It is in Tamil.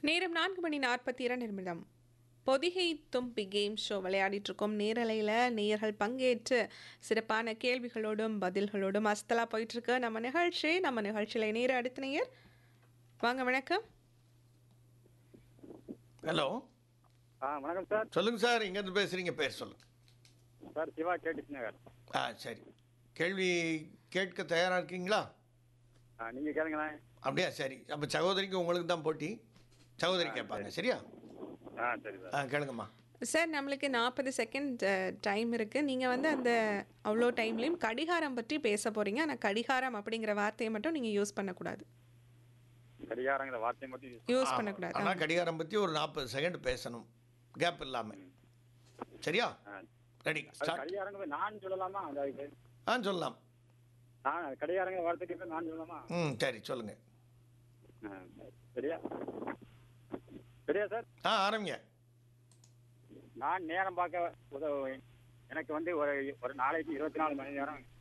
நேரம் நான்கு மணி நாற்பத்தி இரண்டு நிமிடம் பொதிகை தும்பி கேம் ஷோ விளையாடிட்டு இருக்கோம் நேரலையில் நேயர்கள் பங்கேற்று சிறப்பான கேள்விகளோடும் பதில்களோடும் அஸ்தலா போயிட்டு இருக்கு நம்ம நிகழ்ச்சி நம்ம நிகழ்ச்சியில் நேர அடுத்த நேயர் வாங்க வணக்கம் ஹலோ ஆ வணக்கம் சார் சொல்லுங்க சார் எங்கேருந்து பேசுறீங்க பேர் சொல்லுங்க சார் சிவா கேடிஸ் நகர் ஆ சரி கேள்வி கேட்க தயாராக இருக்கீங்களா ஆ நீங்கள் கேளுங்களேன் அப்படியா சரி அப்போ சகோதரிக்கு உங்களுக்கு தான் போட்டி சகோதரி கேட்பாங்க சரியா ஆ சரி சார் ஆ கேளுங்கம்மா சார் நம்மளுக்கு நாற்பது செகண்ட் டைம் இருக்குது நீங்கள் வந்து அந்த அவ்வளோ டைம்லேயும் கடிகாரம் பற்றி பேச போகிறீங்க ஆனால் கடிகாரம் அப்படிங்கிற வார்த்தையை மட்டும் நீங்கள் யூஸ் பண்ணக்கூடாது கடிகாரங்கிற வார்த்தை மட்டும் use யூஸ் பண்ணக்கூடாது ஆனால் கடிகாரம் பற்றி ஒரு நாற்பது செகண்ட் பேசணும் கேப் இல்லாமல் சரியா ஆ. ரெடி அது ஸ்டார்ட் கடிகாரங்க நான் சொல்லலாமா அந்த அதுக்கு ஆ சொல்லலாம் நான் கடிகாரங்கிற வார்த்தைக்கு இப்ப நான் சொல்லலாமா ம் சரி சொல்லுங்கள் ஆ, சரியா சரியா சார் ஆ ஆரம்பிங்க நான் நேரம் பார்க்க உதவு எனக்கு வந்து ஒரு ஒரு நாளைக்கு இருபத்தி நாலு மணி நேரம்